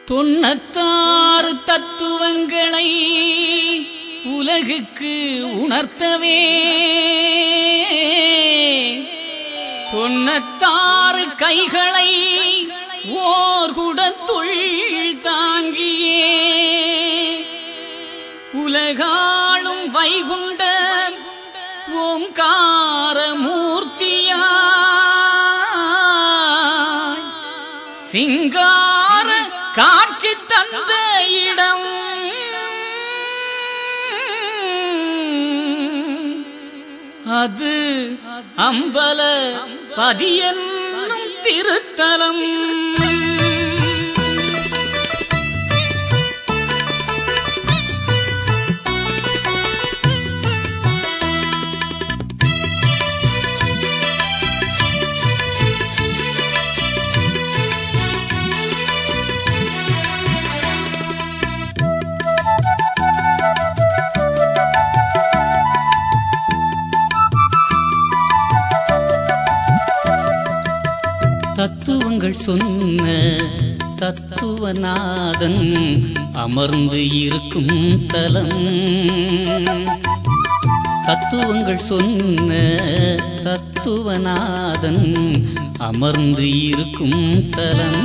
தொண்ணத்தாறு தத்துவங்களை உலகுக்கு உணர்த்தவே தொண்ணத்தாறு கைகளை ஓர் குடத்துள் தாங்கியே உலகாளும் வைகுண்ட ஓங்கார மூர்த்தியாய் சிங்கார காட்சி தந்த இடம் அது அம்பல பதியன்னும் திருத்தலம் தத்துவங்கள் சொன்ன தத்துவநாதன் அமர்ந்து இருக்கும் தலம் தத்துவங்கள் சொன்ன தத்துவநாதன் அமர்ந்து இருக்கும் தலம்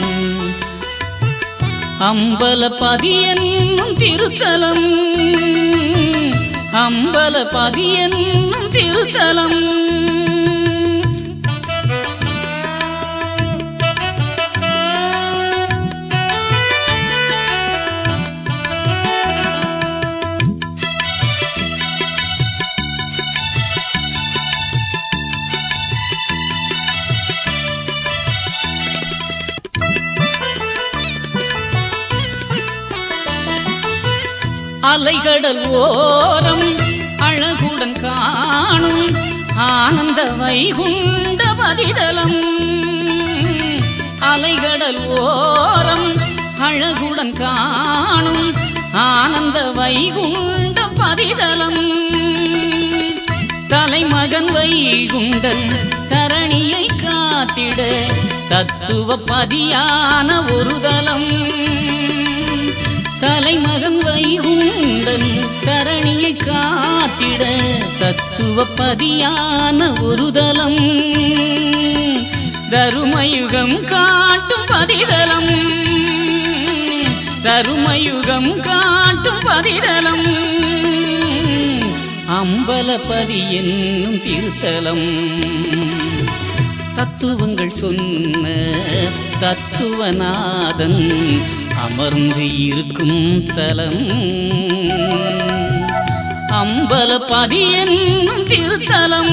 அம்பலபதி என்னும் திருத்தலம் அம்பலபதி என்னும் திருத்தலம் அலைகடல் ஓரம் அழகுடன் காணும் ஆனந்த வைகுண்ட பதிதலம் அலைகடல் ஓரம் அழகுடன் காணும் ஆனந்த வைகுண்ட பதிதலம் தலைமகன் வைகுண்டன் தரணியை காத்திட தத்துவ பதியான ஒரு தலம் தலைமகன் வைகுண்டன் தரணியை காத்திட தத்துவ பதியான ஒரு தலம் தருமயுகம் காட்டும் பதிதலம் தருமயுகம் காட்டும் பதிதலம் அம்பலபதி என்னும் திருத்தலம் தத்துவங்கள் சொன்ன தத்துவநாதன் அமர்ந்து இருக்கும் தலம் அம்பலபதி என்னும் திருத்தலம்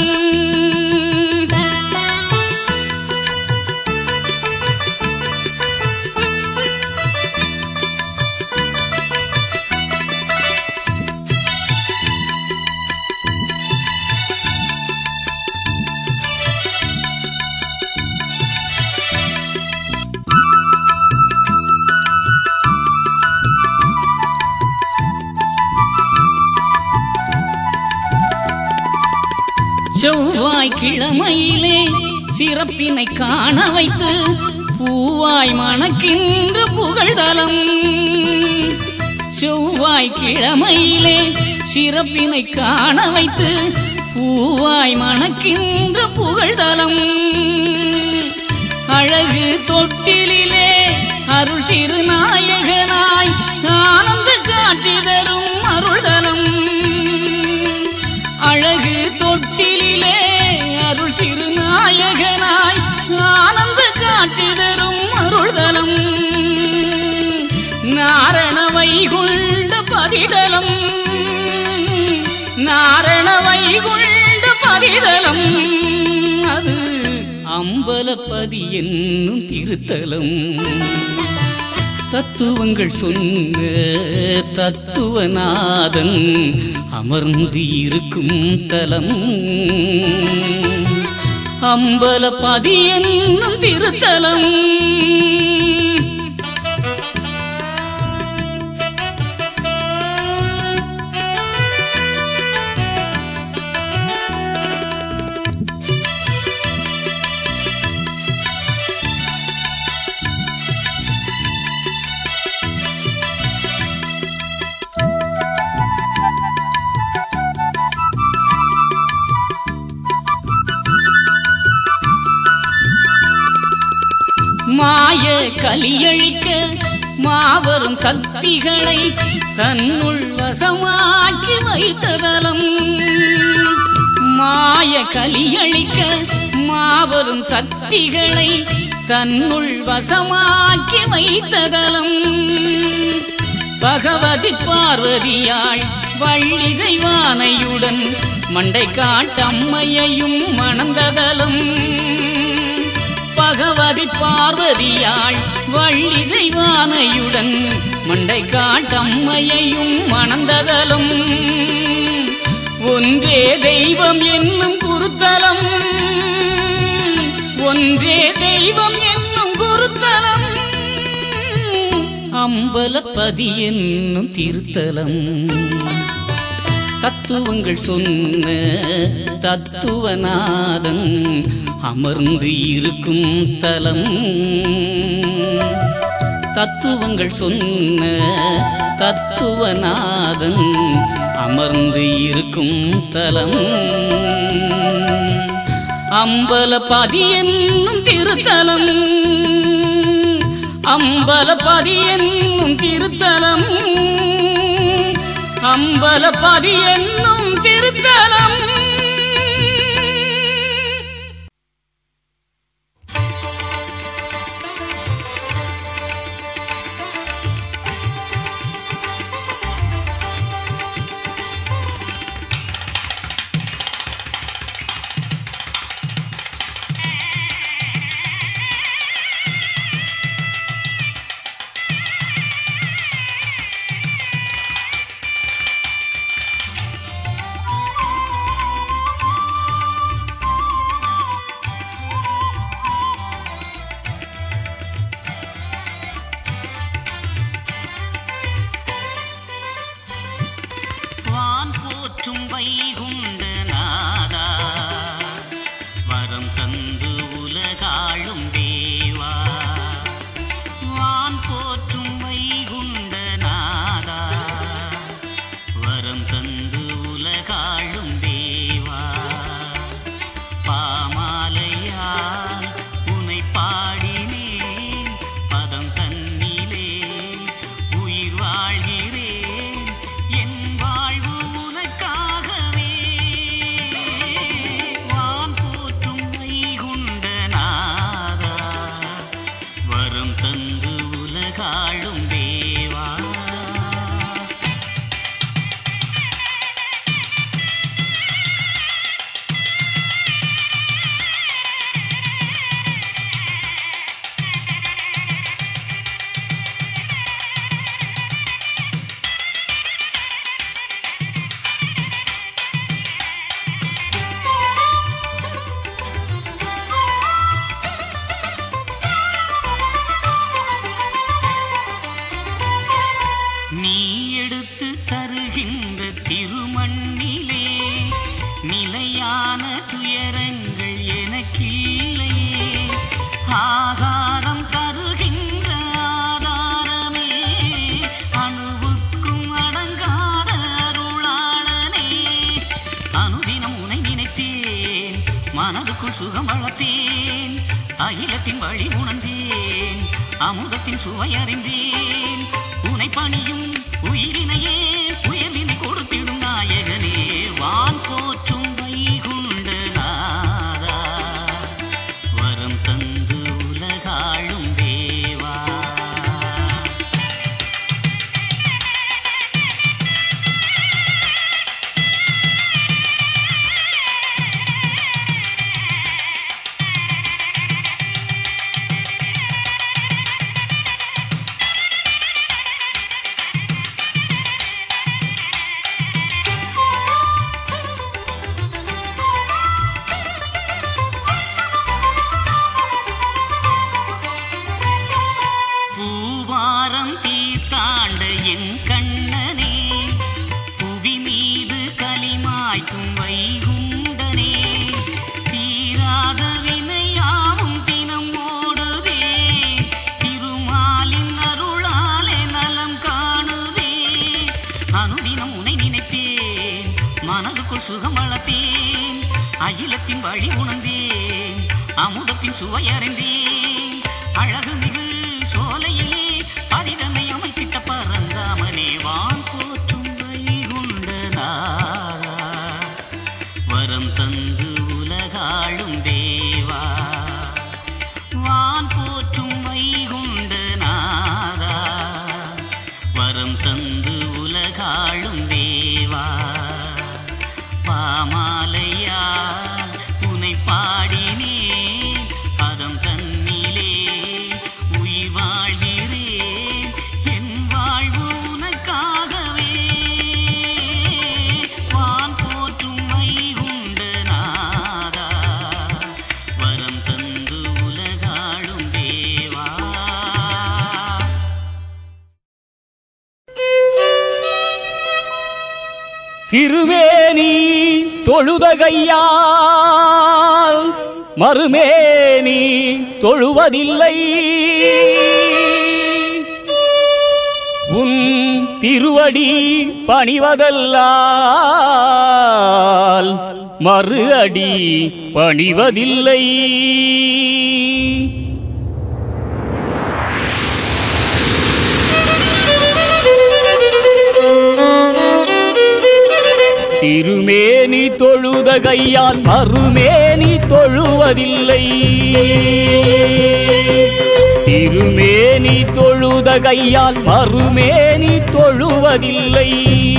செவ்வாய் கிழமையிலே சிறப்பினை காண வைத்து பூவாய் மணக்கின்ற புகழ்தலம் செவ்வாய் கிழமையிலே சிறப்பினை காண வைத்து பூவாய் மணக்கின்ற புகழ்தலம் அழகு தொட்டிலே அருள் திருநாயகனாய் ஆனந்த காட்சி தரும் அருள்தலம் அழகு தொட்டிலே அருள் திருநாயகனாய் ஆனந்த காட்சி தரும் அருள்தலம் நாரண வைகுண்ட பதிதலம் நாரண வைகுண்ட பதிதலம் அது அம்பலப்பதி என்னும் திருத்தலம் தத்துவங்கள் சொன்ன தத்துவநாதன் அமர்ந்து இருக்கும் தலம் அம்பலப்பதி என்னும் திருத்தலம் கலியழிக்க மாபெரும் சக்திகளை தன்னுள் வசமாக்கி வைத்ததலம் மாய கலியழிக்க மாபெரும் சக்திகளை தன்னுள் வசமாக்கி வைத்ததலம் பகவதி பார்வதியாள் வள்ளி தெய்வானையுடன் மண்டை காட்டம்மையையும் மணந்ததலும் பகவதி பார்வதியாள் வள்ளி தெய்வானையுடன் மண்டை காட்டம்மையையும் மணந்ததலும் ஒன்றே தெய்வம் என்னும் குருத்தலம் ஒன்றே தெய்வம் என்னும் குருத்தலம் அம்பலப்பதி என்னும் திருத்தலம் தத்துவங்கள் சொன்ன தத்துவநாதன் அமர்ந்து இருக்கும் தலம் தத்துவங்கள் சொன்ன தத்துவநாதன் அமர்ந்து இருக்கும் தலம் அம்பலபதி என்னும் திருத்தலம் அம்பலபதி என்னும் திருத்தலம் அம்பலபதி என்னும் திருத்தலம் வான் போற்றும் வைகுண்ட நாதா வரம் தந்து உலகாளும் தேவா வான் போற்றும் வைகுண்ட நாதா வரம் தந்து உலகாளும் தேவா பாமாலையால் உனை பாடினேன் பதம் தன்னிலே உயிர் வாழ்கிறேன் என் வாழ்வு உனக்காகவே வான் போற்றும் வைகுண்ட நாதா வரம் தந்து உலகாளும் தேவா நீ எடுத்து தருகின்ற திருமண்ணிலே நிலையான துயரங்கள் எனக்கில்லையே ஆகாரம் தருகின்ற ஆதாரமே அணுவுக்கும் அடங்காத அருளாளனே அனுதினம் உனை நினைத்தேன் மனதுக்குள் சுகம் வளர்த்தேன் அகிலத்தின் வழி உணர்ந்தேன் அமுதத்தின் சுவை அறிந்தேன் உனை பணியும் உயிரினையே உயர்வினை கொடுத்திடும் நாயகனே வான் போற்றும் வைகுண்ட நாதா வரம் தந்து உலகாளும் தேவா பூவாரம் தீர்த்தாண்ட என் கண்ணனே புவி மீது களிமாய்க்கும் வைகுண்டனே தீராத வினையாவும் தினம் ஓடுதே திருமாலின் அருளாலே நலம் காணுதே அனுதினம் உனை நினைத்தேன் மனதுக்குள் சுகம் வளர்த்தேன் அகிலத்தின் வழி உணர்ந்தேன் அமுதத்தின் சுவை அறிந்தேன் அழகு மிகு சோ திருமேனி தொழுதகையால் மறுமேனி தொழுவதில்லை உன் திருவடி பணிவதல்லால் மறு அடி பணிவதில்லை திருமேனி தொழுத கையால் மறுமேனி தொழுவதில்லை திருமேனி தொழுத கையால் மறுமேனி தொழுவதில்லை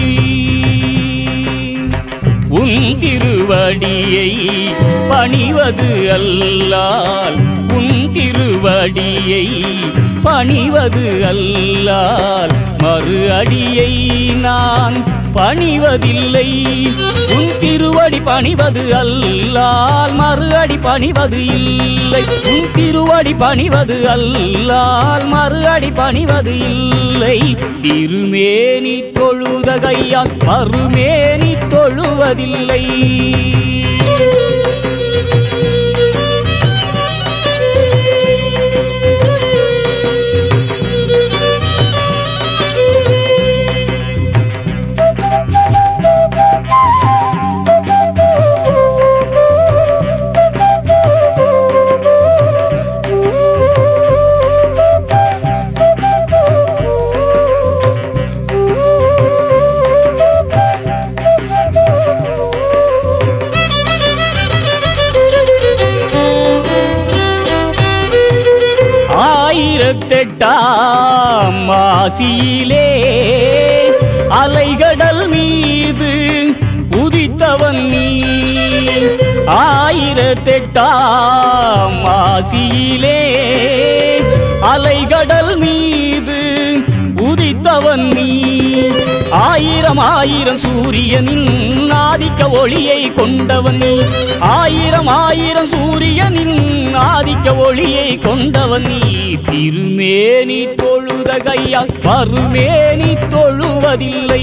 உன் திருவடியை பணிவது அல்லால் உன் திருவடியை பணிவது அல்லால் மறு அடியை நான் பணிவதில்லை உன் திருவடி பணிவது அல்லால் மறு அடி பணிவது இல்லை உன் திருவடி பணிவது அல்லால் மறு அடி பணிவது இல்லை திருமேனி தொழுத கையால் மறுமேனி தொழுவதில்லை ஆயிரத்தெட்டாம் மாசியிலே அலைகடல் மீது உதித்தவன் நீ ஆயிரத்தெட்டாம் மாசியிலே அலைகடல் மீது உதித்தவன் நீ ஆயிரம் ஆயிரம் சூரியனின் ஆதிக்க ஒளியை கொண்டவன் நீ ஆயிரம் ஆயிரம் சூரியனின் ஆதிக்க ஒளியை கொண்டவன் நீ திருமேனி தொழுத கையால் மறுமேனி தொழுவதில்லை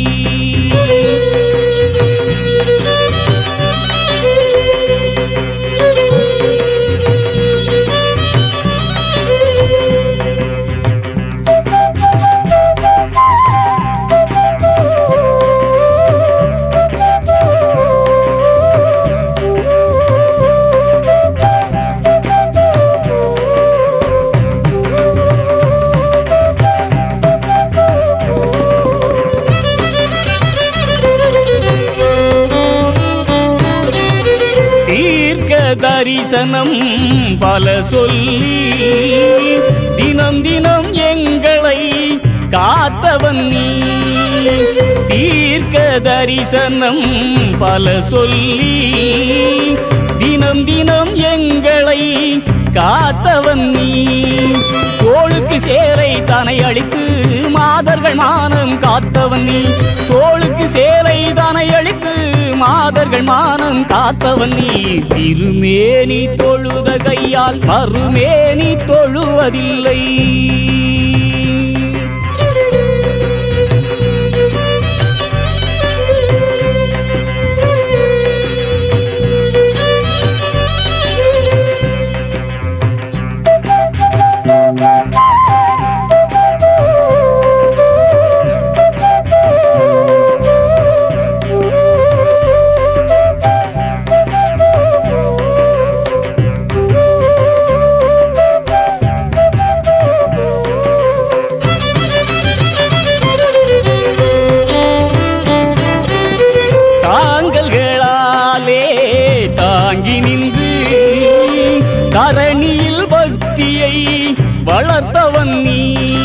தீர்க்க தரிசனம் பல சொல்லி தினம் தினம் எங்களை காத்தவன் நீ தீர்க்க தரிசனம் பல சொல்லி தினம் தினம் எங்களை காத்தவன் நீ தோளுக்கு சேலை தனை அளித்து மாதர்கள் மானம் காத்தவன் நீ தோளுக்கு சேலை தனை அளித்து மாதர்கள் மானம் காத்தவன் நீ திருமேனி தொழுத கையால் மறுமேனி தொழுவதில்லை தாங்கல்களாலே தாங்கி நின்று தரணியில் பக்தியை வளர்த்தவன் நீ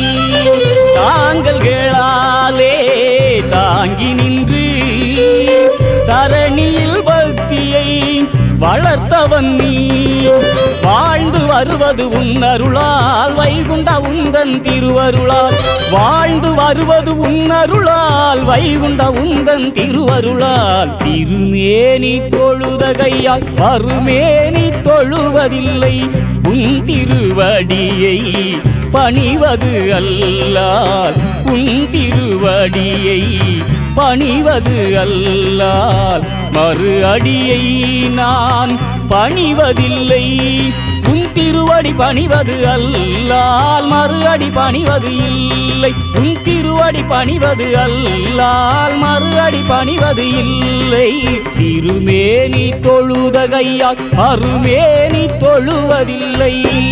தாங்கல்களாலே தாங்கி நின்று தரணியில் பக்தியை வளர்த்தவன் நீ வாழ்ந்து வருவது உன் அருளால் வைகுண்ட உந்தன் திருவருளால் வாழ்ந்து வருவது உன் அருளால் வைகுண்ட உந்தன் திருவருளால் திருமேனி தொழுத கையால் மறுமேனி தொழுவதில்லை உன் திருவடியை பணிவது அல்லால் உன் திருவடியை பணிவது அல்லால் மறு அடியை நான் பணிவதில்லை உன் திருவடி பணிவது அல்லால் மறு அடி பணிவது இல்லை உன் திருவடி பணிவது அல்லால் மறு அடி பணிவது இல்லை திருமேனி தொழுத கையால் மறுமேனி தொழுவதில்லை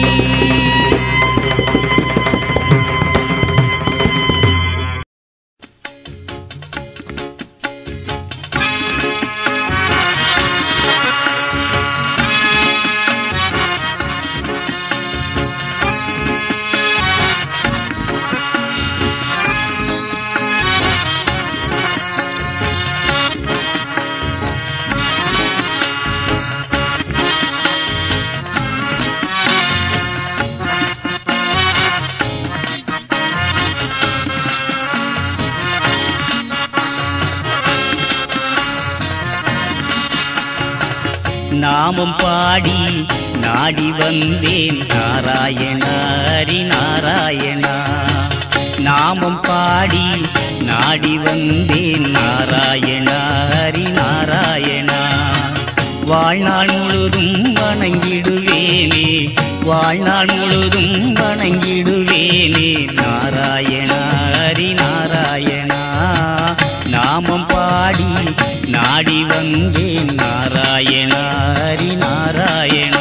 நாமம் பாடி நாடி வந்தேன் நாராயண ஹரி நாராயணா நாமம் பாடி நாடி வந்தேன் நாராயண ஹரி நாராயணா வாழ்நாள் முழுதும் வணங்கிடுவேனே வாழ்நாள் முழுதும் வணங்கிடுவேனே நாராயண ஹரி நாராயணா நாமம் பாடி நாடி வந்தேன் நாராயண ஹரி நாராயணா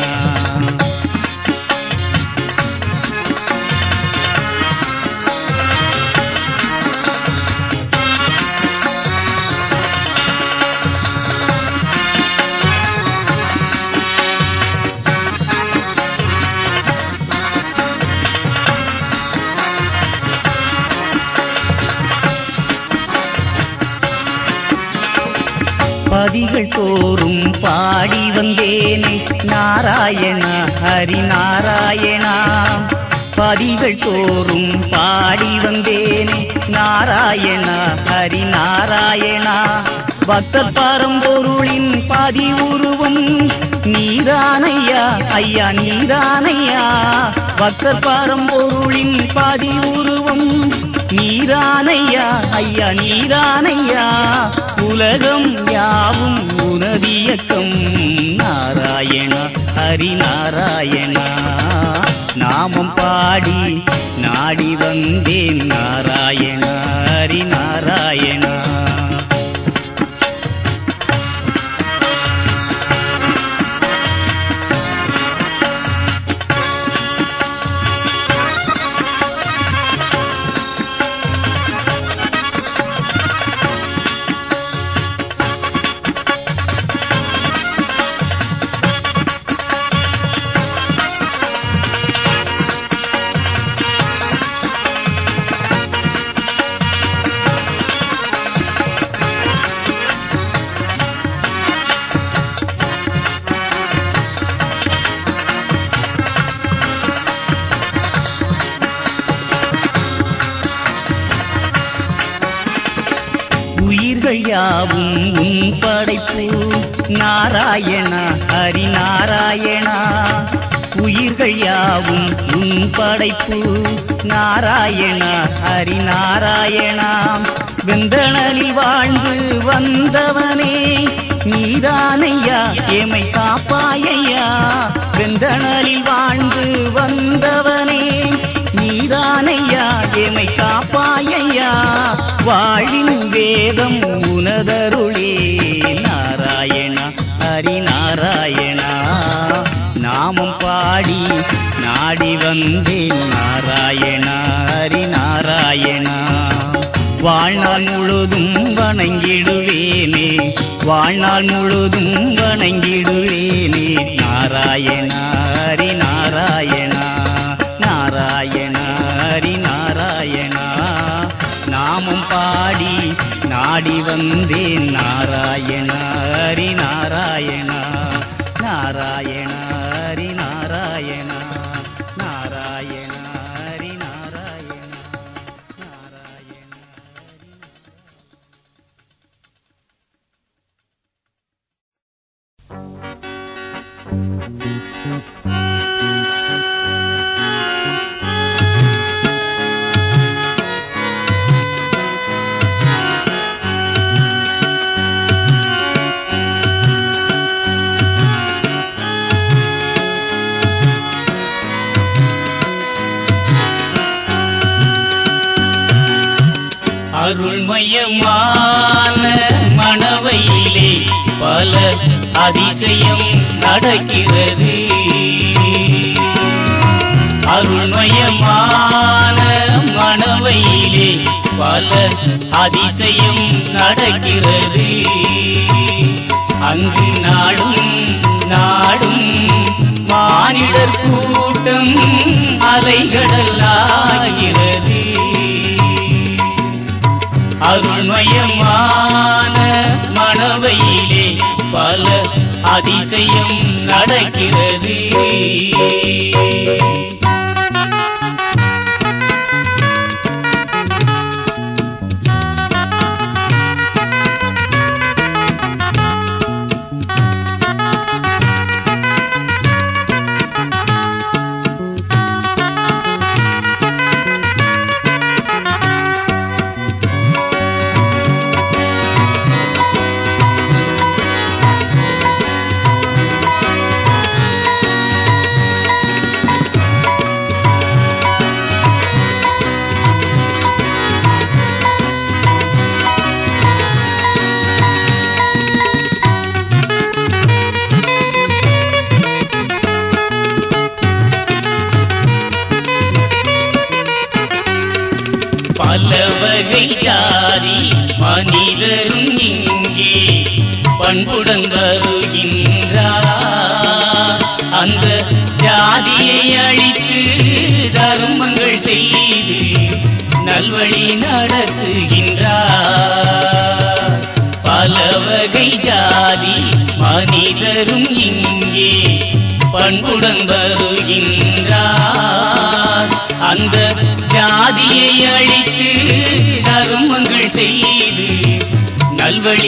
பதிகள் தோறும் பாடி வந்தேனே நாராயணா ஹரி நாராயணா பதிகள் தோறும் பாடி வந்தேனே நாராயணா ஹரி நாராயணா பக்தர் பரம்பொருளின் பதி உருவம் நீதானையா ஐயா நீதானையா பக்தர் பரம்பொருளின் பதி உருவம் நீதானையா ஐயா நீதானையா உலகம் யாவும் உனதியக்கம் நாராயணா ஹரி நாராயணா நாமம் பாடி நாடி வந்தேன் நாராயணா ஹரி நாராயணா உயிர்கள் யாவும் உன் படைப்பு நாராயணா ஹரி நாராயணா உயிர்கள் யாவும் உன் படைப்பு நாராயணா ஹரி நாராயணா வெந்தணலில் வாழ்ந்து வந்தவனே நீதானையா எமை காப்பாயையா வெந்தணலில் வாழ்ந்து வந்தவனே நீதானையா எமை காப்பாயையா வாழின் வேதம் உனதருளே நாராயணா ஹரி நாராயணா நாமம் பாடி நாடி வந்தேன் நாராயணா ஹரி நாராயணா வாழ்நாள் முழுதும் வணங்கிடுவேனே வாழ்நாள் முழுதும் வணங்கிடுவேனே நாராயணா ஹரி நாராயணா நாராயணா ஹரி நாராயணா நாமம் பாடி நாடி வந்தேன் நாராயணா ஹரி நாராயணா நாராயணா ஹரி நாராயணா நாராயணா ஹரி நாராயணா நாராயணா ஹரி ஆ அருள்மயமான மணவையிலே பல அதிசயம் நடக்கிறது அருள்மயமான மணவையிலே பல அதிசயம் நடக்கிறது அங்கு நாடும் நாடும் மானிடர் கூட்டம் அலைகடலாகிறது அருள்மயமான மணவையிலே பல அதிசயம் நடக்கிறது பல வகை ஜாதி மனிதரும் இங்கே பண்புடன் வருகின்றார் அந்த ஜாதியை அழித்து தர்மங்கள் செய்து நல்வழி நடத்துகின்றார் பல வகை ஜாதி மனிதரும் இங்கே பண்புடன் வருகின்றார் அந்த ஜாதியை அழித்து தர்மங்கள் செய்து நல்வழி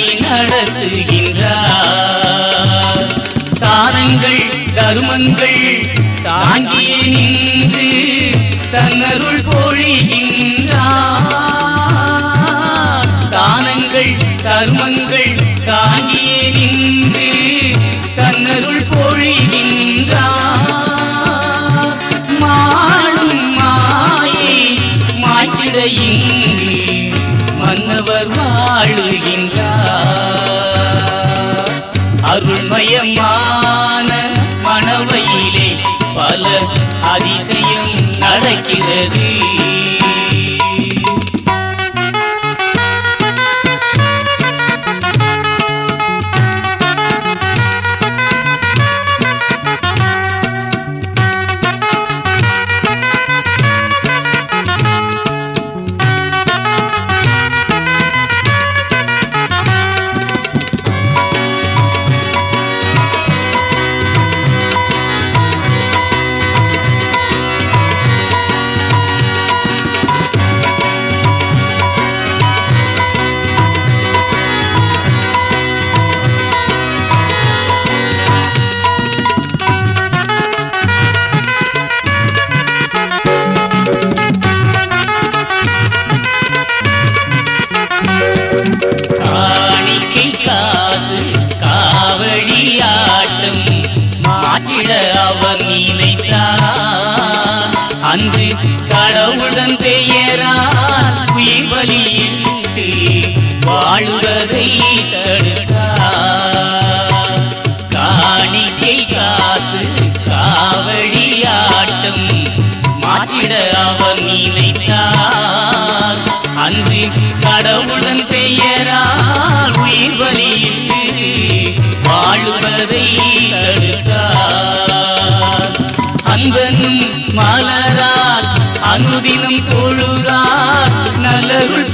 நடத்துகின்றார் தானங்கள் தருமங்கள் தாங்கியே நின்று தன்னருள் பொழிகின்றார் தானங்கள் தர்மங்கள் தாங்கியே நின்று தன்னருள் பொழிகின்றார் மாளும் மாயை மாய்த்திட இங்கு மன்னவர் வாழுகின்றார் அருள்மயமான மணவையிலே பல அதிசயம் நடக்கிறது காணிக்கை காசு காவடி ஆட்டம் மாற்றிட அவர் நினைத்தார் அன்று கடவுளன் பெயரால் உயிர் பலியிட்டு வாழ்வதை தடுத்தார் காணிக்கை காசு காவடி ஆட்டம் மாற்றிட அவர் நினைத்தார் அன்று கடவுளன் பெயரால் உயிர் பலியிட்டு வாழுவதை தடுத்தார் அன்பனும் மலரால் அனுதினம் தொழுதார் நல்லருள்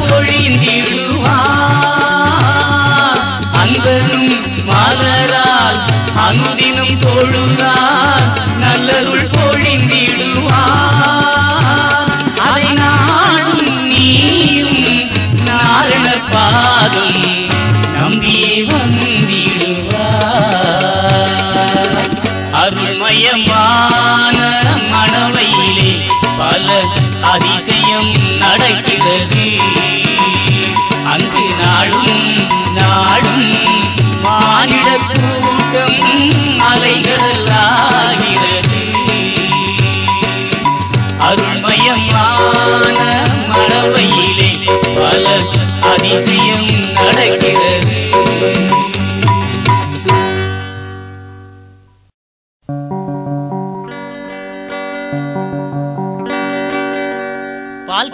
பொழிந்திடுவார் அன்பனும் மலரால் அனுதினம் தொழுதார் நல்லருள் பொழிந்திடுவார் அதை நாடும் நீயும் நாரண பாதம் நம்பியே வந்திடுவார் அருள்மயமான மணவையிலே பல அதிசயம் நடக்கிறது அங்கு நாளும் நாளும் மானிட கூட்டம் அலைகடலாகிறது அருள்மயமான மணவையிலே பல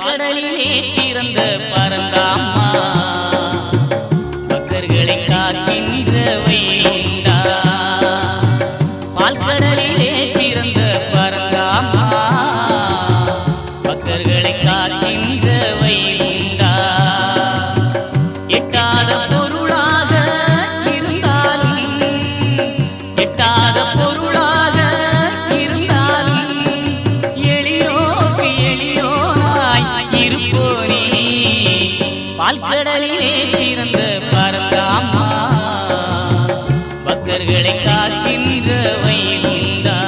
பால்கடலிலே பிறந்த பரந்தாம்மா பக்தர்களை காக்கின்ற வைகுண்டா பால்கடலிலே பிறந்த பரந்தாம்மா பக்தர்களை காக்கின்ற வைகுண்டா எட்டாத பொருளாக இருந்தாலும் எட்டாத பொருளாக இருந்தாலும் எளியோக்கு எளியோனாய் இருப்போனே பால்கடலிலே பிறந்த பரந்தாமா பக்தர்களை காக்கின்ற வைகுண்டா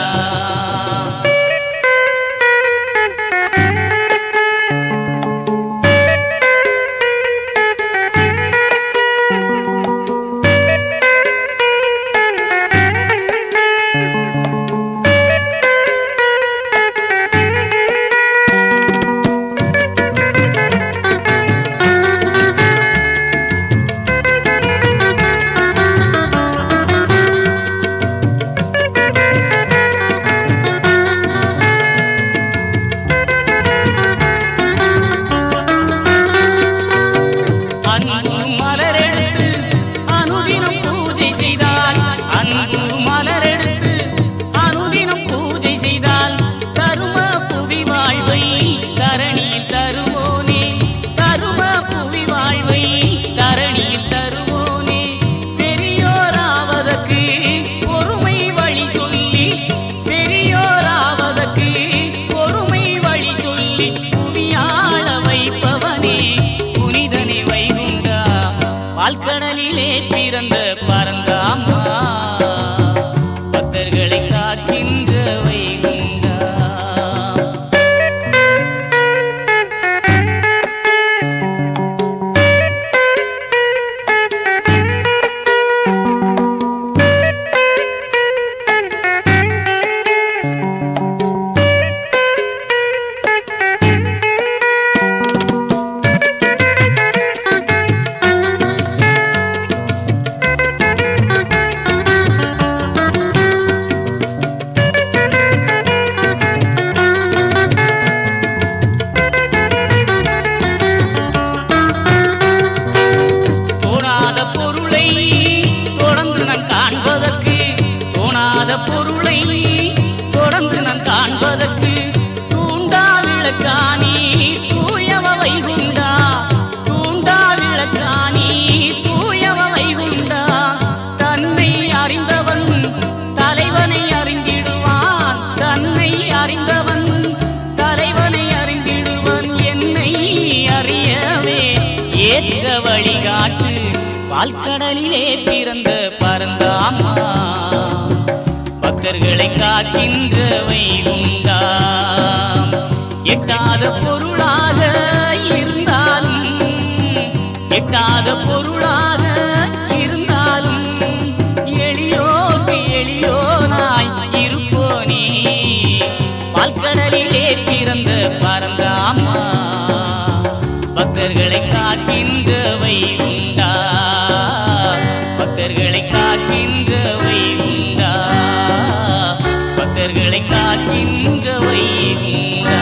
அன்பு மலரெடுத்து அனுதினம் பூஜை செய்தால் அன்பு மலரெடுத்து அனுதினம் பூஜை செய்தால் தரும புவி வாழ்வை தரணியில் தருவோனே தரும புவி வாழ்வை தரணியில் தருவோனே பெரியோராவதற்கு பொறுமை வழி சொல்லி பெரியோராவதற்கு பொறுமை வழி சொல்லி புவியாள வைப்பவனே புனிதனை வைகுண்டா பால்கடலிலே பிறந்த பரந்தாமா பக்தர்களை காக்கின்ற வைகுண்டா தோணாத பொருளை தொடர்ந்து நான் காண்பதற்கு தோணாத பொருளை தொடர்ந்து நான் காண்பதற்கு தூண்டா விளக்கானி தூயவ வைகுண்டா தூண்டா விளக்கானி தூயவ வைகுண்டா தன்னை அறிந்தவன் தலைவனை அறிந்திடுவான் தன்னை அறிந்தவன் தலைவனை அறிந்திடுவன் என்னை அறியவே ஏற்ற வழிகாட்டு பால்கடலிலே பிறந்த பரந்தாமா பக்தர்களை காக்கின்ற வைகுண்டா எட்டாத பொருளாக இருந்தாலும் எட்டாத பொருளாக இருந்தாலும் எளியோக்கு எளியோனாய் இருப்போனே பால்கடலிலே பிறந்த பரந்தாமா பக்தர்களை காக்கின்ற வைகுண்டா பக்தர்களை காக்கின்ற வைகுண்டா பக்தர்களை காக்கின்ற வைகுண்டா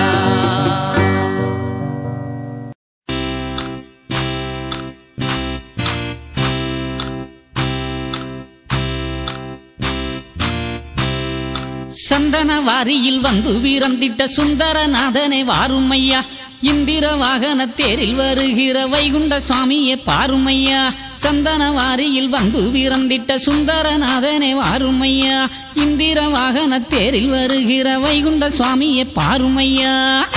சந்தன வாரியில் வந்து வீரந்திட்ட சுந்தரநாதனை வாருமையா இந்திர வாகன தேரில் வருகிற வைகுண்ட சுவாமியே பாருமையா சந்தன வாரியில் வந்து வீரந்திட்ட சுந்தரநாதனை வாருமையா இந்திர வாகன தேரில் வருகிற வைகுண்ட சுவாமியே பாருமையா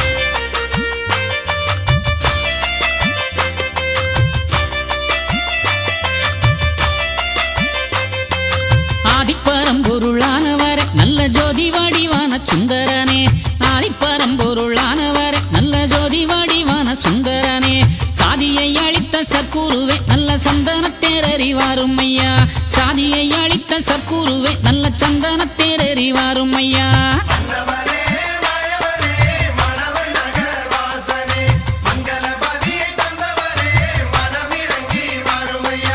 ஆதிப்பரம்பொருளானவரே நல்ல ஜோதி வடிவான சுந்தரனே ஆதிப்பரம்பொருளானவரே நல்ல ஜோதி வடிவான சுந்தரனே சாதியை அளித்த சற்குருவே நல்ல சந்தன தேரறிவாரும் ஐயா சாதியை அளித்த சற்குருவே நல்ல சந்தன தேரறிவாரும் ஐயா மன்னவரே மாயவரே மணவர் நகர் வாசனே மங்களபதியை தந்தவரே மனமிறங்கி வருமையா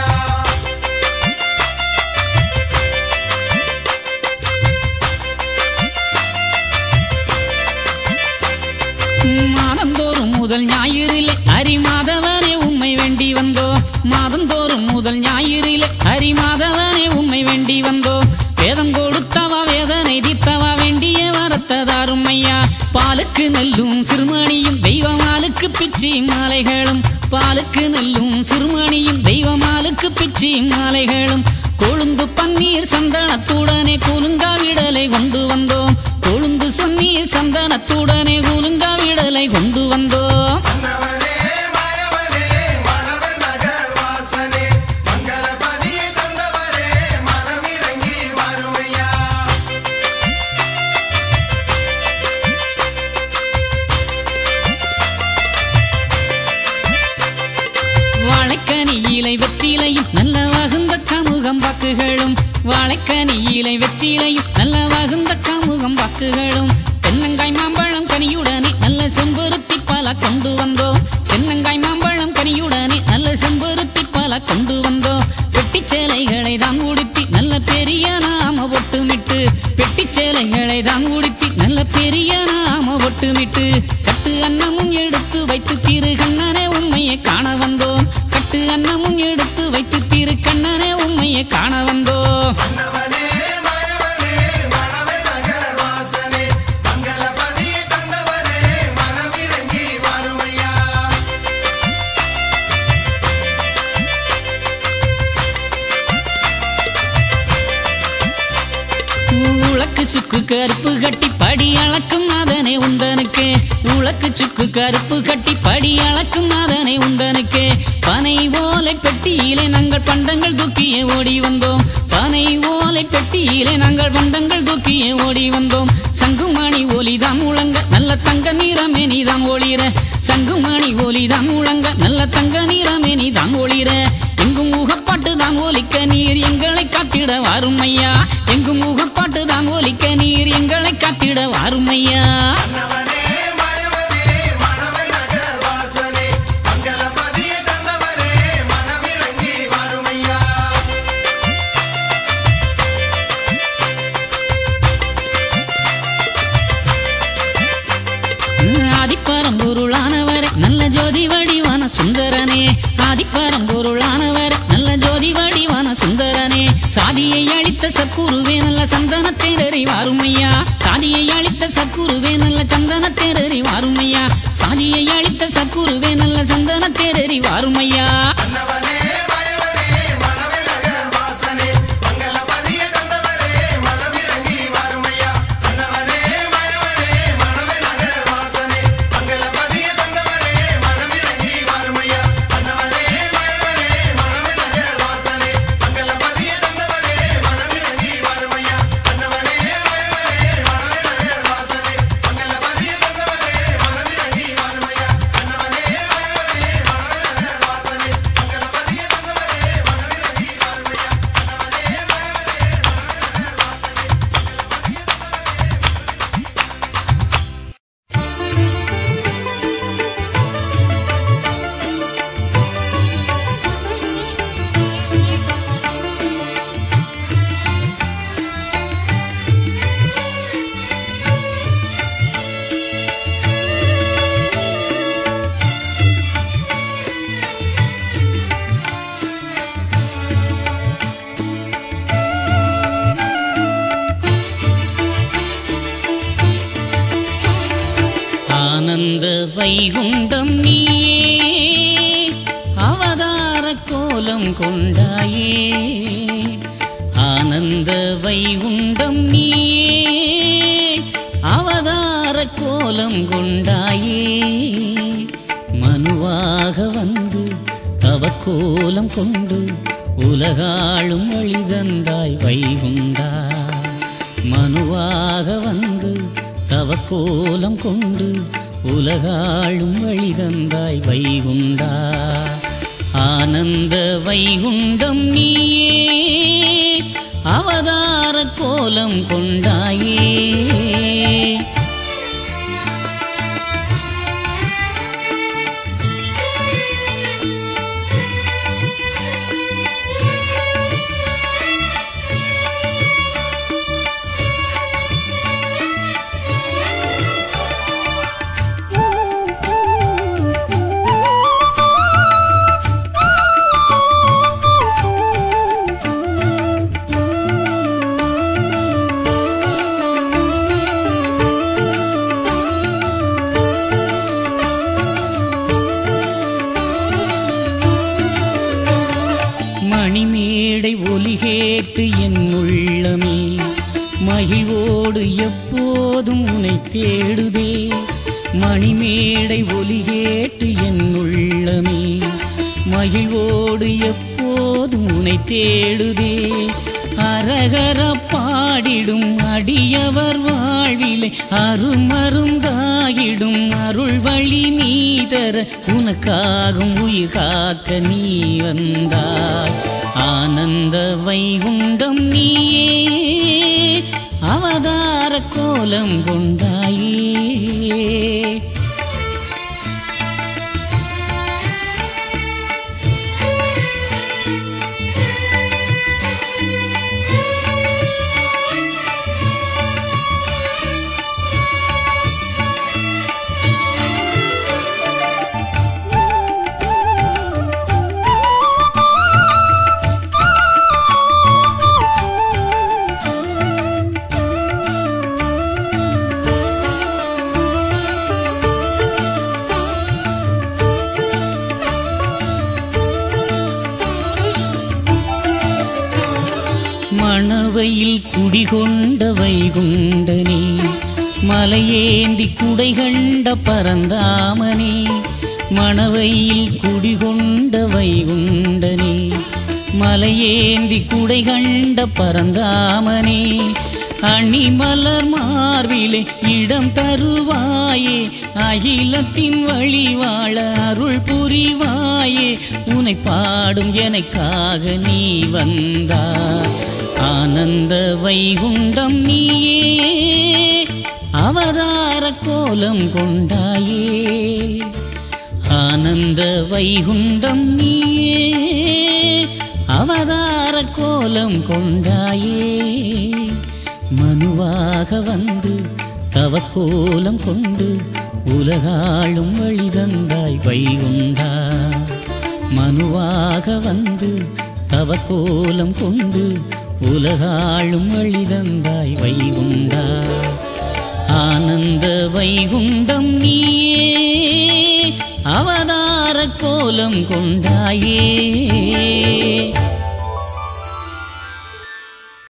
மாதந்தோறும் முதல் ஞாயிறு ஞாயிறிலே ஹரிமாதவனே உம்மை வேண்டி வந்தோம் மாதந்தோறும் முதல் ஞாயிறிலே ஹரிமாதவனே உம்மை வேண்டி வந்தோம் வேதம் கொடுத்தவா வேதனை தீர்த்தவா வேண்டிய வரத்ததாரும் ஐயா பாலுக்கு நெல்லும் சிறுமணியும் தெய்வமாலுக்கு பிச்சி மாலைகளும் பாலுக்கு நெல்லும் சிறுமணியும் தெய்வமாலுக்கு பிச்சி மாலைகளும் கொழுந்து பன்னீர் சந்தனத்துடனே கூலுங்கா விடலை கொண்டு வந்தோம் கொழுந்து சொன்னீர் சந்தனத்துடனே கூலுங்கா விடலை கொண்டு வந்தோம் மன்னவனே மாயவனே மணவன் நகர் வாசனே மங்களபதியை தந்தவரே மனமிறங்கி வாருமையா வாழைக்கனி இலை வெற்றிலையும் நல்ல வகுந்த காமுகம் வாக்குகளும் வாழைக்கனி இலை வெற்றிலையும் நல்ல வகுந்த காமுகம் வாக்குகளும் தென்னங்காய் மாம்பழம் கனியுடனே நல்ல செம்பருத்தி பல கொண்டு வந்தோம் தென்னங்காய் மாம்பழம் கனியுடனே நல்ல செம்பருத்தி பல கொண்டு வந்தோம் வெட்டி சேலைகளை தான் உடுத்தி நல்ல பெரிய நாம ஒட்டுமிட்டு வெட்டி சேலைகளை தான் உடுத்தி நல்ல பெரிய நாம ஒட்டுமிட்டு கட்டு அன்னமும் எடுத்து வைத்து திரு கண்ணனே உண்மையை காண வந்தோம் கட்டு அன்னமும் எடுத்து வைத்து திரு கண்ணனே உண்மையை காண வந்தோம் மன்னவனே மாயவனே மணவன் நகர் வாசனே மங்களபதியை தந்தவரே மனமிறங்கி வாருமையா உலக்கு சுக்கு கருப்பு கட்டி படி அளக்கும் அதனை உந்தனுக்கு உலக்கு சுக்கு கருப்பு கட்டி படி அளக்கும் அதனை உந்தனுக்கு பனை ஓலை பெட்டியிலே நாங்கள் பண்டங்கள் தூக்கியே ஓடி வந்தோம் பனை ஓலை பெட்டியிலே நாங்கள் பண்டங்கள் தூக்கியே ஓடி வந்தோம் சங்குமணி ஒலிதான் முழங்க நல்ல தங்க நிறமே நீதான் ஒளிர சங்குமணி ஒலிதான் முழங்க நல்ல தங்க நிறமே நீதான் ஒளிர எங்கும் முகப்பாட்டு தான் ஒலிக்க நீர் எங்களை காத்திட வாரும் ஐயா எங்கும் முகப்பாட்டு தான் ஒலிக்க நீர் எங்களை காத்திட வாரும் ஐயா மன்னவனே மாயவனே மணவன் நகர் வாசனே மங்களபதியை தந்தவரே மனமிறங்கி வாருமையா ஆதிப்பரம்பொருளானவரே நல்ல ஜோதி வடிவான சுந்தரனே ஆதிப்பரம்பொருளானவரே நல்ல ஜோதி வடிவான சுந்தரனே சாதியை அளித்த சத்குருவே நல்ல சந்தன தேரறி வாருமையா சாதியை அளித்த சத்குருவே நல்ல சந்தன தேரறி வாருமையா சாதியை அளித்த சத்குருவே நல்ல சந்தன தேரறி வாருமையா மன்னவனே மாயவனே மணவன் நகர் வாசனே மங்களபதியை தந்தவரே மனமிறங்கி வாருமையா மன்னவனே மாயவனே மணவன் நகர் வாசனே மங்களபதியை தந்தவரே மனமிறங்கி வாருமையா மன்னவனே மாயவனே மணவன் நகர் வாசனே மங்களபதியை தந்தவரே மனமிறங்கி வாருமையா மன்னவனே மாயவனே மணவன் நகர் வாசனே மங்களபதியை தந்தவரே மனமிறங்கி வாருமையா மன்னவனே மாயவனே மணவன் நகர் வாசனே மங்களபதியை தந்தவரே மனமிறங்கி வாருமையா மன்னவனே மாயவனே ஆனந்த வைகுண்டம் நீயே அவதார கோலம் கொண்டாயே ஆனந்த வைகுண்டம் நீயே அவதார கோலம் கொண்டாயே மனுவாக வந்து தவக்கோலம் கொண்டு உலகாளும் வழிதந்தாய் வைகுண்டா மனுவாக வந்து தவக்கோலம் கொண்டு உலகாளும் வழிதந்தாய் வைகுண்டா ஆனந்த வைகுண்டம் நீயே அவதார கோலம் கொண்டாயே உள்ளமே மகிழ்வோடு எப்போதும் உனை தேடுதே அரகர பாடிடும் அடியவர் வாழ்விலே அருமருந்தாகிடும் அருள் வழி நீதர உனக்காகும் உயிர் காக்க நீ வந்தாய் ஆனந்த வைகுண்டம் நீயே அவதார கோலம் கொண்டாயே மணவையில் குடிகொண்ட வைகுண்டனே மலையேந்தி குடை கண்ட பரந்தாமனே மணவையில் குடிகொண்ட வைகுண்டனே மலையேந்தி குடை கண்ட பரந்தாமனே அணிமலர் மார்பிலே இடம் தருவாயே அகிலத்தின் வழி வாழ அருள் புரிவாயே உனை பாடும் எனக்காக நீ வந்தாய் ஆனந்த வைகுண்டம் நீயே அவதார கோலம் கொண்டாயே ஆனந்த வைகுண்டம் நீயே அவதார கோலம் கொண்டாயே மனுவாக வந்து தவக்கோலம் கொண்டு உலகாளும் வழி தந்தாய் வைகுண்டா மனுவாக வந்து தவக்கோலம் கொண்டு உலகாளும் வழி தந்தாய் வைகுண்டா ஆனந்த வைகுண்டம் நீயே அவதார கோலம் கொண்டாயே